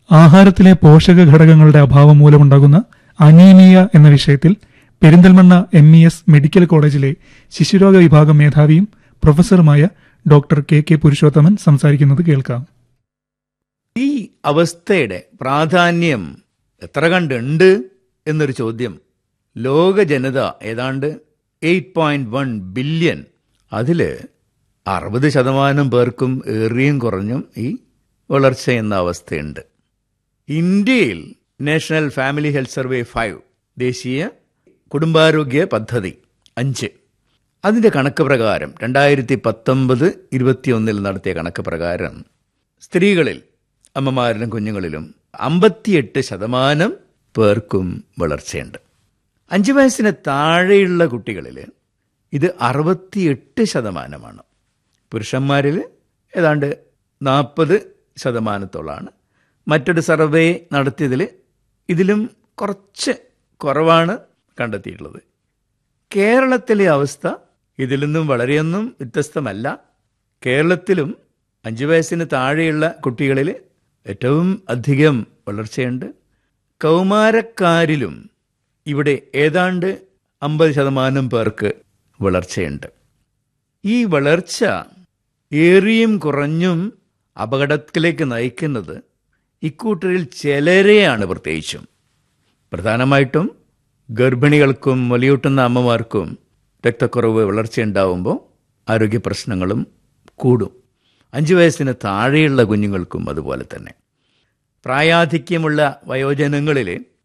ആഹാരത്തിലെ പോഷക ഘടകങ്ങളുടെ അഭാവം മൂലമുണ്ടാകുന്ന അനീമിയ എന്ന വിഷയത്തിൽ Perinthalmanna M E S medical കോളേജിലെ ശിശുരോഗ വിഭാഗം മേധാവിയും പ്രൊഫസറുമായ ഡോക്ടർ കെ കെ പുരുഷോത്തമൻ സംസാരിക്കുന്നത് കേൾക്കാം ഈ അവസ്ഥയുടെ പ്രാധാന്യം എത്ര കണ്ടുണ്ട് എന്നൊരു ചോദ്യം ലോക ജനത ഏതാണ്ട് എയ്റ്റ് പോയിന്റ് വൺ ബില്യൺ അതിൽ അറുപത് ശതമാനം പേർക്കും ഏറിയും കുറഞ്ഞും ഈ വളർച്ച എന്ന അവസ്ഥയുണ്ട് ഇന്ത്യയിൽ national family health survey five ദേശീയ കുടുംബാരോഗ്യ പദ്ധതി അഞ്ച് അതിൻ്റെ കണക്ക് പ്രകാരം രണ്ടായിരത്തി പത്തൊമ്പത് ഇരുപത്തിയൊന്നിൽ നടത്തിയ കണക്ക് പ്രകാരം സ്ത്രീകളിൽ അമ്മമാരിലും കുഞ്ഞുങ്ങളിലും അമ്പത്തിയെട്ട് ശതമാനം പേർക്കും വളർച്ചയുണ്ട് അഞ്ച് വയസ്സിന് താഴെയുള്ള കുട്ടികളിൽ ഇത് അറുപത്തിയെട്ട് ശതമാനമാണ് പുരുഷന്മാരിൽ ഏതാണ്ട് നാൽപ്പത് ശതമാനത്തോളാണ് മറ്റൊരു സർവേ നടത്തിയതിൽ ഇതിലും കുറച്ച് കുറവാണ് കണ്ടെത്തിയിട്ടുള്ളത് കേരളത്തിലെ അവസ്ഥ ഇതിൽ നിന്നും വളരെയൊന്നും വ്യത്യസ്തമല്ല കേരളത്തിലും അഞ്ച് വയസ്സിന് താഴെയുള്ള കുട്ടികളിൽ ഏറ്റവും അധികം വളർച്ചയുണ്ട് കൗമാരക്കാരിലും ഇവിടെ ഏതാണ്ട് അമ്പത് ശതമാനം പേർക്ക് വളർച്ചയുണ്ട് ഈ വളർച്ച ഏറിയും കുറഞ്ഞും അപകടത്തിലേക്ക് നയിക്കുന്നത് ഇക്കൂട്ടരിൽ ചിലരെയാണ് പ്രത്യേകിച്ചും പ്രധാനമായിട്ടും ഗർഭിണികൾക്കും വലിയൂട്ടുന്ന അമ്മമാർക്കും രക്തക്കുറവ് വളർച്ചയുണ്ടാവുമ്പോൾ ആരോഗ്യ പ്രശ്നങ്ങളും കൂടും അഞ്ച് വയസ്സിന് താഴെയുള്ള കുഞ്ഞുങ്ങൾക്കും അതുപോലെ തന്നെ പ്രായാധിക്യമുള്ള വയോജനങ്ങളിൽ